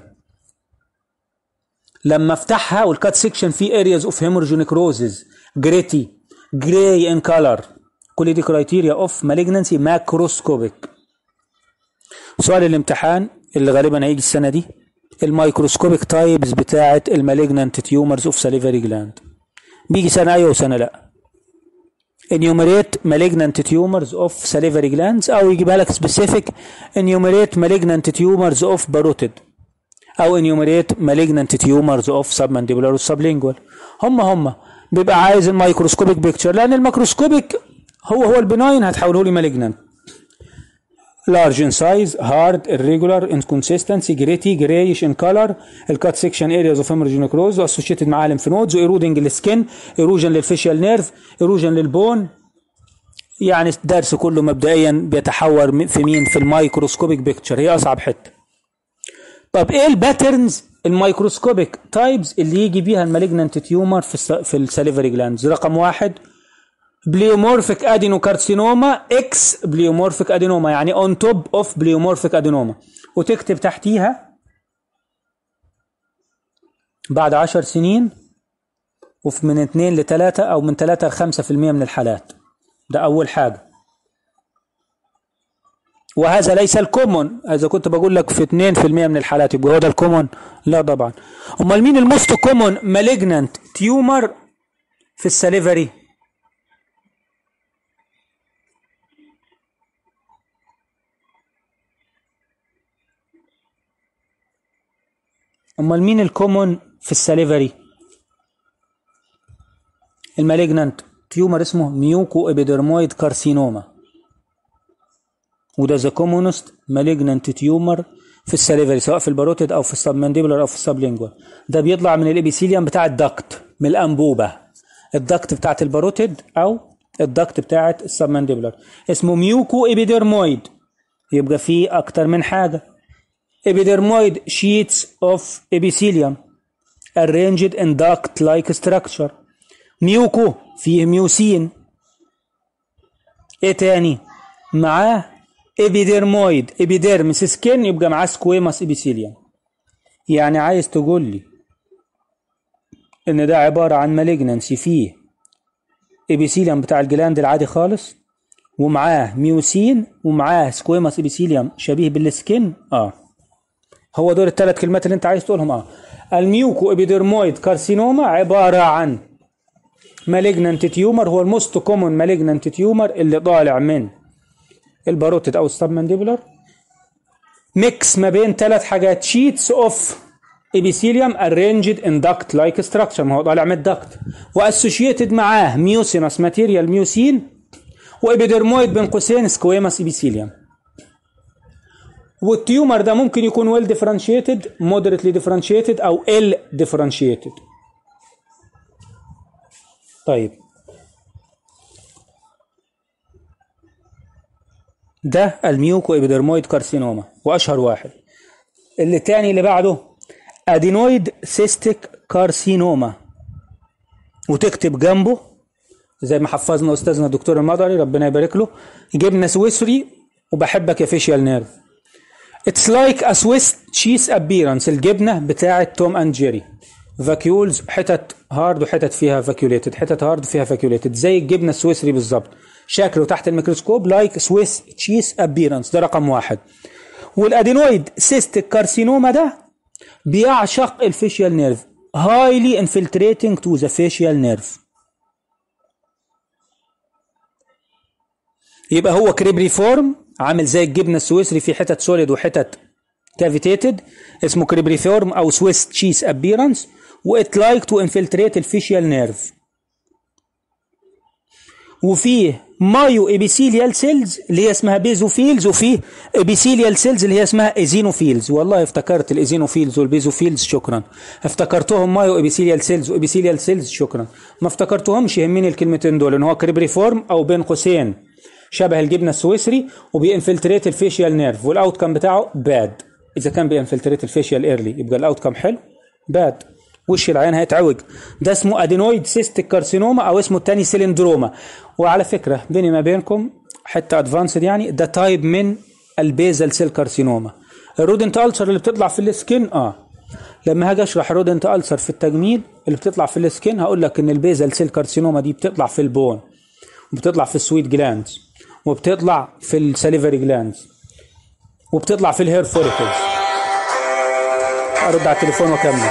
لما افتحها والكات سيكشن فيه areas of hemorrhage necrosis gritty gray in color كل دي كرايتيريا اوف مالجنسي ماكروسكوبيك سؤال الامتحان اللي غالبا هيجي السنه دي الميكروسكوبيك تايبز بتاعه المالجنانت تيومرز اوف ساليفري جلاند بيجي سنه ايوه وسنه لا enumerate malignant tumors of salivary glands او يجيبها لك specific enumerate malignant tumors of parotid او enumerate malignant tumors of submandibular sublingual هم هم بيبقى عايز الميكروسكوبيك بيكتشر لان الميكروسكوبيك هو هو البناين هتحوله لي مالجنانت large in size hard irregular inconsistency gritty grayish in color الكات سيكشن areas of hemorrhage necrosis associated معاها lymph nodes eroding السكن erosion للفيشيال نيرف erosion للبون يعني الدرس كله مبدئيا بيتحور في مين في الميكروسكوبيك بيكتشر هي اصعب حته طب ايه الباترنز الميكروسكوبيك تايبز اللي يجي بيها المالجنانت تيومر في الس... في الساليفري جلاندز رقم واحد بليومورفيك ادينوكارسينوما اكس بليومورفيك ادينوما يعني اون توب اوف بليومورفيك ادينوما وتكتب تحتيها بعد عشر سنين وفي من 2 ل 3 او من 3 ل 5% من الحالات ده اول حاجه وهذا ليس الكومون اذا كنت بقول لك في 2% من الحالات يبقى هو ده الكومون لا طبعا امال مين الموست كومون مالجنانت تيومر في السليفري امال مين الكومون في السليفري المالجنانت تيومر اسمه ميوكو ابيدرمويد كارسينوما وده ذا كومونست مالجنانت تيومر في السليفري سواء في الباروتيد او في السبمنديبولار او في السبلينجوال ده بيطلع من الابيثيليوم بتاع الدكت من الانبوبه الدكت بتاعت الباروتيد او الدكت بتاعت السبمنديبولار اسمه ميوكو ابيدرمويد يبقى فيه اكتر من حاجه epidermoid sheets of epithelium arranged in duct-like structure ميوكو فيه ميوسين ايه تاني معاه ابيديرمويد ابيديرمس سكين يبقى معاه سكويماس ابيثيليوم يعني عايز تقول لي ان ده عبارة عن مالجنانسي فيه ابيثيليوم بتاع الجلاند العادي خالص ومعاه ميوسين ومعاه سكويماس ابيثيليوم شبيه بالسكين اه هو دول الثلاث كلمات اللي انت عايز تقولهم اه الميوكو ابيديرمويد كارسينوما عبارة عن مالجنانت تيومر هو الموست كومون مالجنانت تيومر اللي طالع من الباروتيد او السبمنديبولار ميكس ما بين ثلاث حاجات شيتس اوف ابيثيليوم ارينجد ان داكت لايك ستراكشر ما هو طالع من الدكت واسوشيتد معاه ميوسينس ماتيريال ميوسين وابيدرمويد بين قوسين سكويماس ابيثيليوم والتيومر ده ممكن يكون ويل ديفرنشيتد مودريتلي ديفرنشيتد او ال ديفرنشيتد طيب ده الميوكو ابيدرمويد كارسينوما واشهر واحد اللي تاني اللي بعده ادينويد سيستيك كارسينوما وتكتب جنبه زي ما حفظنا استاذنا الدكتور المدري ربنا يبارك له جبنه سويسري وبحبك يا فيشيال نيرف اتس لايك ا سويس تشيز ابيرنس الجبنه بتاعه توم اند جيري فاكيولز حتت هارد وحتت فيها فاكيوليتد حتت هارد فيها فاكيوليتد زي الجبنه السويسري بالظبط شكله تحت الميكروسكوب لايك سويس تشيز ابيرنس ده رقم واحد والادينويد سيستيك كارسينوما ده بيعشق الفيشيال نيرف highly infiltrating to the facial nerve يبقى هو كريبري فورم عامل زي الجبنه السويسري في حتت سوليد وحتت كافيتيتد اسمه كريبري فورم او سويس تشيز ابيرنس وات لايك تو انفلتريت الفيشيال نيرف وفيه مايو ابيثيليال سيلز اللي هي اسمها بيزوفيلز وفيه ابيثيليال سيلز اللي هي اسمها ايزينوفيلز والله افتكرت الايزينوفيلز والبيزوفيلز شكرا افتكرتهم مايو ابيثيليال سيلز وابيثيليال سيلز شكرا ما افتكرتهمش يهمني الكلمتين دول ان هو كريبري فورم او بين قوسين شبه الجبنه السويسري وبينفلتريت الفيشيال نيرف والاوت كام بتاعه باد اذا كان بينفلتريت الفيشيال ايرلي يبقى الاوت كام حلو باد وش العين هيتعوج ده اسمه ادينويد سيستيك كارسينوما او اسمه الثاني سيلندروما وعلى فكره بيني ما بينكم حتى ادفانسد يعني ده تايب من البيزل سيل كارسينوما الرودنت السر اللي بتطلع في السكين اه لما هاجي اشرح رودنت السر في التجميل اللي بتطلع في السكين هقول لك ان البيزل سيل كارسينوما دي بتطلع في البون وبتطلع في السويت جلاندز وبتطلع في الساليفري جلاندز وبتطلع في الهير فوليكلز ارد على التليفون واكمل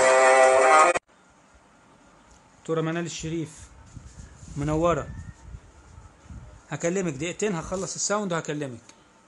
دكتوره منال الشريف منوره هكلمك دقيقتين هخلص الساوند وهكلمك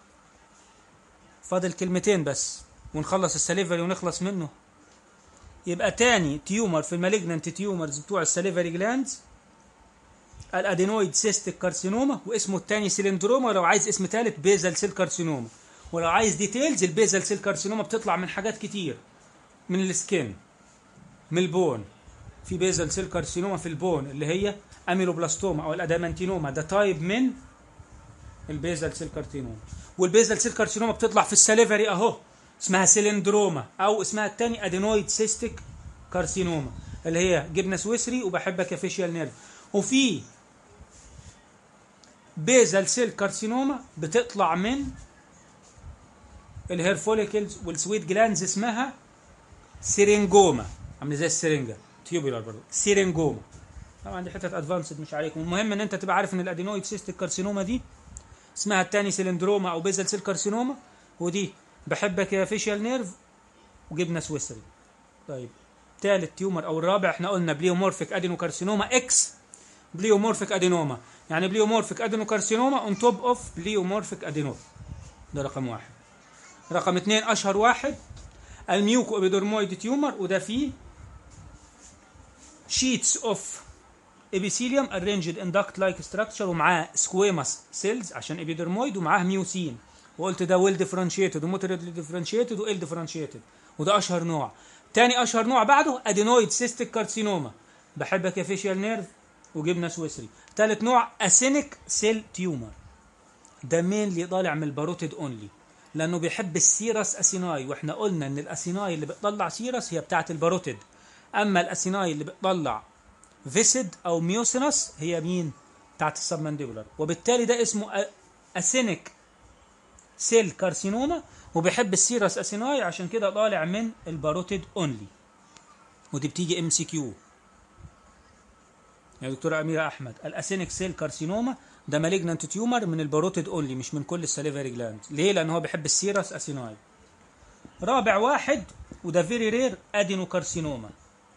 فاضل كلمتين بس ونخلص السليفري ونخلص منه يبقى تاني تيومر في المالجنانت تيومرز بتوع السليفري جلاندز الادينويد سيستيك كارسينوما واسمه التاني سيلندروما ولو عايز اسم تالت بيزل سيل كارسينوما ولو عايز ديتيلز البيزل سيل كارسينوما بتطلع من حاجات كتير من السكين من البون في بيزل سيل كارسينوما في البون اللي هي اميلوبلاستوما او الادامانتينوما ده تايب من البيزل سيل كارسينوما والبيزل سيل كارسينوما بتطلع في السليفري اهو اسمها سيلندروما او اسمها الثاني ادينويد سيستيك كارسينوما اللي هي جبنه سويسري وبحبك يا فيشيال نيرف وفي بيزل سيل كارسينوما بتطلع من الهير فوليكلز والسويت جلاندز اسمها سيرينجوما عامله زي السرنجه تيوبولار برضه سيرينجوما طبعا دي حته ادفانسد مش عليكم المهم ان انت تبقى عارف ان الادينويد سيستيك كارسينوما دي اسمها الثاني سيلندروما او بيزل سيل كارسينوما ودي بحبك يا فيشيال نيرف وجبنه سويسري طيب ثالث تيومر او الرابع احنا قلنا بليومورفيك ادينو كارسينوما اكس بليومورفيك ادينوما يعني بليومورفيك ادينو كارسينوما اون توب اوف بليومورفيك ادينوما ده رقم واحد رقم اثنين اشهر واحد الميوكو ابيدورمويد تيومر وده فيه شيتس اوف ابيثيليوم ارينجد ان داكت لايك ستراكشر ومعاه سكويماس سيلز عشان ابيدرمويد ومعاه ميوسين وقلت ده ويل ديفرنشيتد وموتريدلي ديفرنشيتد وال ديفرنشيتد وده اشهر نوع تاني اشهر نوع بعده ادينويد سيستيك كارسينوما بحبك يا فيشيال نيرف وجبنه سويسري ثالث نوع اسينيك سيل تيومر ده مين اللي طالع من الباروتيد اونلي لانه بيحب السيرس اسيناي واحنا قلنا ان الاسيناي اللي بتطلع سيرس هي بتاعه الباروتيد اما الاسيناي اللي بتطلع فيسيد او ميوسينس هي مين بتاعه السبمنديبولار وبالتالي ده اسمه اسينيك سيل كارسينوما وبيحب السيرس اسيناي عشان كده طالع من الباروتيد اونلي ودي بتيجي ام سي كيو يا دكتورة أميرة أحمد الأسينيك سيل كارسينوما ده مالجنانت تيومر من الباروتيد اونلي مش من كل السليفري جلاند ليه لأن هو بيحب السيرس أسيناي رابع واحد وده فيري رير أدينو كارسينوما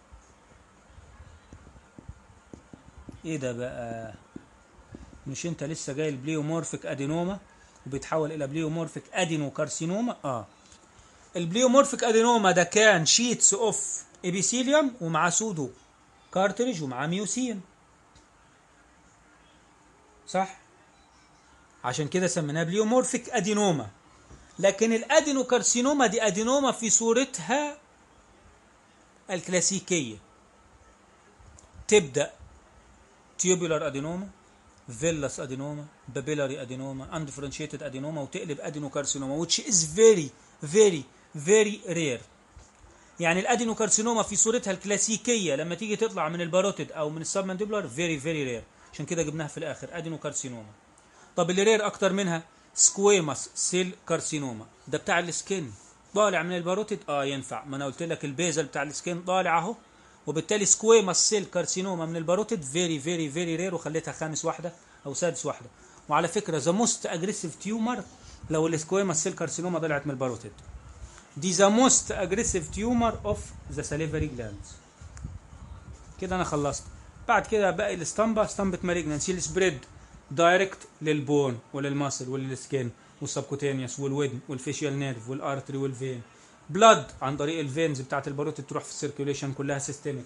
ايه ده بقى مش انت لسه جاي البليومورفيك ادينوما وبيتحول الى بليومورفيك ادينو كارسينوما اه البليومورفيك ادينوما ده كان شيتس اوف ابيثيليوم ومعاه سودو كارتريج ومعاه ميوسين صح عشان كده سميناها بليومورفيك ادينوما لكن الادينو كارسينوما دي ادينوما في صورتها الكلاسيكيه تبدا تيوبولار ادينوما فيلاس ادينوما بابيلاري ادينوما اندفرنشيتد ادينوما وتقلب ادينوكارسينوما which is very very very rare يعني الادينوكارسينوما في صورتها الكلاسيكيه لما تيجي تطلع من الباروتيد او من السبمنديبولار فيري فيري رير عشان كده جبناها في الاخر ادينوكارسينوما طب اللي رير اكتر منها سكويماس سيل كارسينوما ده بتاع السكين طالع من الباروتيد اه ينفع ما انا قلت لك البيزل بتاع السكين طالع اهو وبالتالي سكويماس سيل كارسينوما من الباروتيد فيري فيري فيري رير وخليتها خامس واحده او سادس واحده وعلى فكره ذا موست اجريسيف تيومر لو السكويماس سيل كارسينوما طلعت من الباروتيد دي ذا موست اجريسيف تيومر اوف ذا ساليفري جلاندز كده انا خلصت بعد كده باقي الاسطمبه اسطمبه مالجنسي السبريد دايركت للبون وللماسل وللسكين والسبكوتينيوس والودن والفيشيال نيرف والارتري والفين بلاد عن طريق الفينز بتاعت الباروتيد تروح في السيركيوليشن كلها سيستميك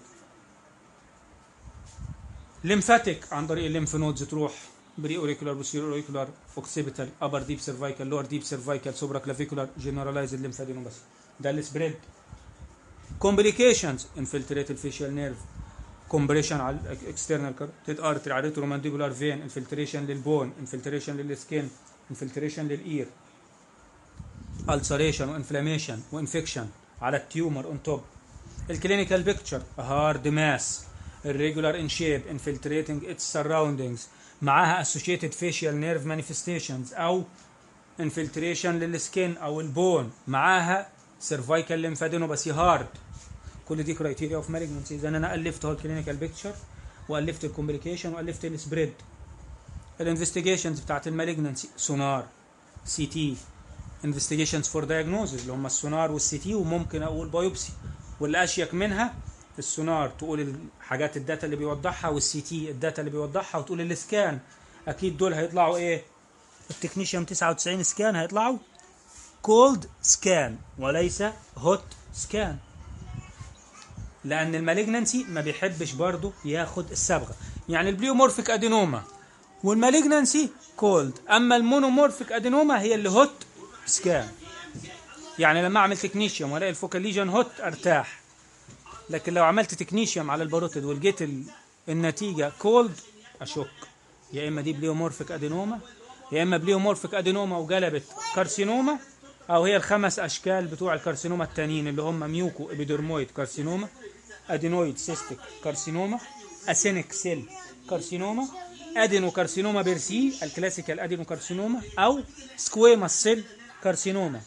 ليمفاتيك عن طريق الليمف نودز تروح بري اوريكولار بوستيريور اوريكولار اوكسيبيتال ابر ديب سيرفايكال لور ديب سيرفايكال سوبرا كلافيكولار جنرالايز الليمفادينوباث ده السبريد كومبليكيشنز انفلتريت الفيشيال نيرف كومبريشن على الاكسترنال كارتيد ارتري على الريترومانديبولار فين انفلتريشن للبون انفلتريشن للسكين انفلتريشن للاير ulceration وانفلاميشن وانفكشن على التيومر اون توب الكلينيكال بيكتشر هارد ماس irregular in shape infiltrating its surroundings معاها associated facial nerve manifestations او infiltration للسكين او البون معاها cervical lymphadenopathy هارد كل دي كرايتيريا اوف مالجنسي اذا انا الفت اهو الكلينيكال بيكتشر والفت الكومبليكيشن والفت السبريد الانفستيجيشنز بتاعت المالجنسي سونار سي تي انفستيجيشنز فور دايجنوزز اللي هم السونار والسي تي وممكن اقول بايوبسي واللي اشيك منها السونار تقول الحاجات الداتا اللي بيوضحها والسي تي الداتا اللي بيوضحها وتقول السكان اكيد دول هيطلعوا ايه التكنيشيوم 99 سكان هيطلعوا كولد سكان وليس هوت سكان لان المالجنسي ما بيحبش برضه ياخد الصبغه يعني البليومورفيك ادينوما والمالجنسي كولد اما المونومورفيك ادينوما هي اللي هوت سكان يعني لما اعمل تكنيشيوم والاقي الفوكال ليجن هوت ارتاح لكن لو عملت تكنيشيوم على الباروتيد ولقيت ال- النتيجه كولد اشك يا اما دي بليومورفيك ادينوما يا اما بليومورفيك ادينوما وقلبت كارسينوما او هي الخمس اشكال بتوع الكارسينوما التانيين اللي هم ميوكو ابيدرمويد كارسينوما ادينويد سيستيك كارسينوما اسينيك سيل كارسينوما ادينو كارسينوما بيرسي الكلاسيكال ادينو كارسينوما او سكويما سيل كارسينوما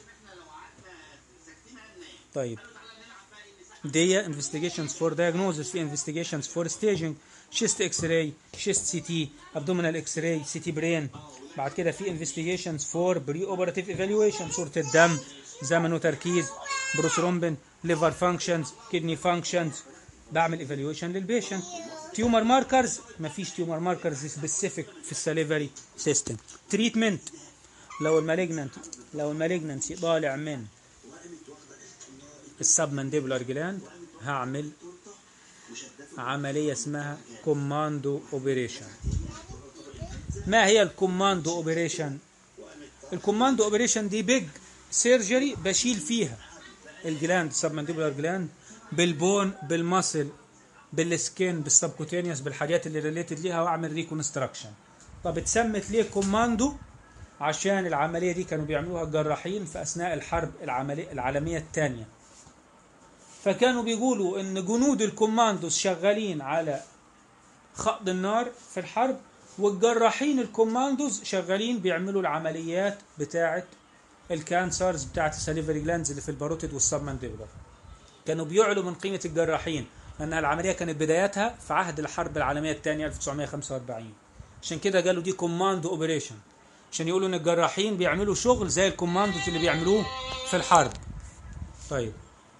طيب دي investigations for diagnosis في investigations for staging chest x ray chest CT abdominal x ray CT brain بعد كده في investigations for pre-operative evaluation صورة الدم زمن وتركيز بروثرومبين liver functions kidney functions بعمل evaluation للبيشنت tumor markers مفيش tumor markers specific في السليفري سيستم treatment لو المالجنانت لو المالجنانسي طالع من السبمنديبولار جلاند هعمل عملية اسمها كوماندو اوبريشن ما هي الكوماندو اوبريشن الكوماندو اوبريشن دي بيج سيرجري بشيل فيها الجلاند السبمنديبولار جلاند بالبون بالماسل بالسكين بالسبكوتينيوس بالحاجات اللي ريليتد ليها واعمل ريكونستراكشن طب اتسمت ليه كوماندو عشان العمليه دي كانوا بيعملوها الجراحين في اثناء الحرب العملية العالميه الثانيه فكانوا بيقولوا ان جنود الكوماندوز شغالين على خط النار في الحرب والجراحين الكوماندوز شغالين بيعملوا العمليات بتاعه الكانسرز بتاعه السليفري جلاندز اللي في الباروتيد والسبمانديبولار كانوا بيعلوا من قيمه الجراحين لانها العمليه كانت بدايتها في عهد الحرب العالميه الثانيه 1945 عشان كده قالوا دي كوماندو اوبريشن عشان يقولوا ان الجراحين بيعملوا شغل زي الكوماندوز اللي بيعملوه في الحرب طيب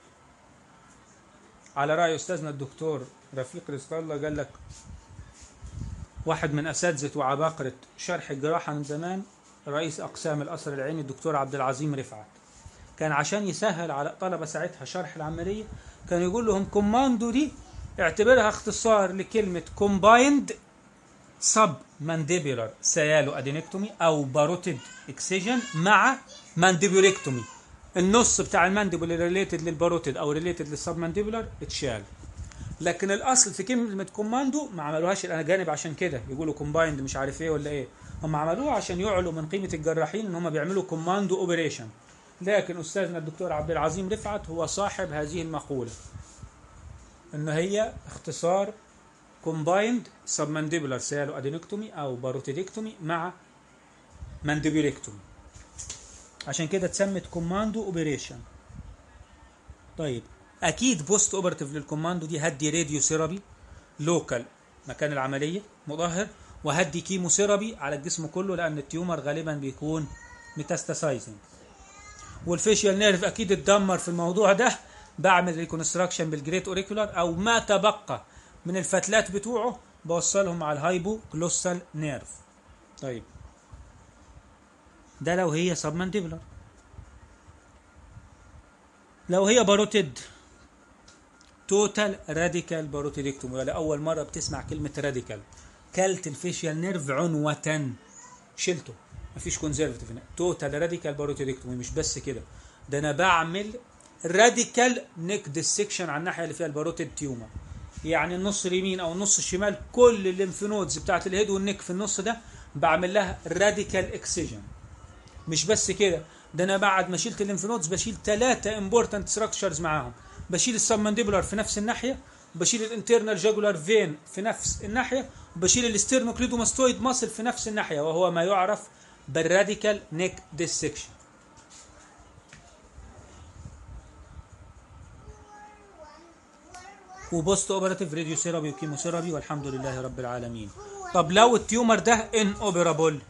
على رأي أستاذنا الدكتور رفيق رزق الله قال لك واحد من أساتذة وعباقرة شرح الجراحة من زمان رئيس أقسام القصر العيني الدكتور عبد العظيم رفعت كان عشان يسهل على الطلبة ساعتها شرح العملية كان يقول لهم كوماندو دي اعتبرها اختصار لكلمة كومبايند سب مانديبولار سيالو ادينكتومي او باروتيد اكسيجن مع مانديبوليكتومي النص بتاع المانديبول ريليتد للباروتيد او ريليتد للسب مانديبولار اتشال لكن الاصل في كلمه كوماندو ما عملوهاش الاجانب عشان كده يقولوا كومبايند مش عارف ايه ولا ايه هم عملوها عشان يعلوا من قيمه الجراحين ان هم بيعملوا كوماندو اوبريشن لكن استاذنا الدكتور عبد العظيم رفعت هو صاحب هذه المقوله ان هي اختصار كومبايند سبمانديبولار سيالو ادينكتومي او باروتيدكتومي مع مانديبوليكتومي عشان كده اتسمت كوماندو اوبريشن طيب اكيد بوست اوبرتيف للكوماندو دي هدي راديو ثيرابي لوكال مكان العمليه مظهر وهدي كيمو ثيرابي على الجسم كله لان التيومر غالبا بيكون ميتاستاسايزنج والفيشيال نيرف اكيد اتدمر في الموضوع ده بعمل ريكونستراكشن بالجريت اوريكولار او ما تبقى من الفتلات بتوعه بوصلهم على الهايبو جلوسال نيرف طيب ده لو هي سبمانديبولار لو هي باروتيد توتال راديكال باروتيدكتومي ولا اول مره بتسمع كلمه راديكال كلت الفيشيال نيرف عنوة شلته مفيش كونزرفتيف هنا توتال راديكال باروتيدكتومي مش بس كده ده انا بعمل راديكال نيك ديسكشن على الناحيه اللي فيها الباروتيد تيومر يعني النص اليمين او النص الشمال كل الليمف نودز بتاعت الهيد والنك في النص ده بعمل لها راديكال اكسجن مش بس كده ده انا بعد ما شلت الليمف نودز بشيل ثلاثه امبورتنت ستراكشرز معاهم بشيل السبمنديبولار في نفس الناحيه وبشيل الانترنال جاجولار فين في نفس الناحيه وبشيل الاسترنوكليدوماستويد ماسل في نفس الناحيه وهو ما يعرف بالراديكال نيك ديسكشن وبوست اوبراتيف راديو ثيرابي وكيمو ثيرابي والحمد لله رب العالمين طب لو التيومر ده ان اوبرابل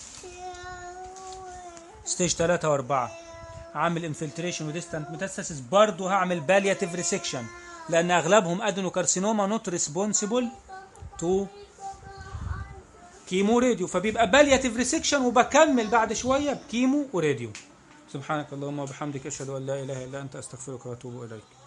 ستيج 3 و4 عامل انفلتريشن وديستانت ميتاستاسيس برضه هعمل بالياتيف ريسكشن لان اغلبهم ادينوكارسينوما نوت ريسبونسيبل تو كيمو راديو فبيبقى بالياتيف ريسكشن وبكمل بعد شويه بكيمو وراديو سبحانك اللهم وبحمدك اشهد ان لا اله الا انت استغفرك واتوب اليك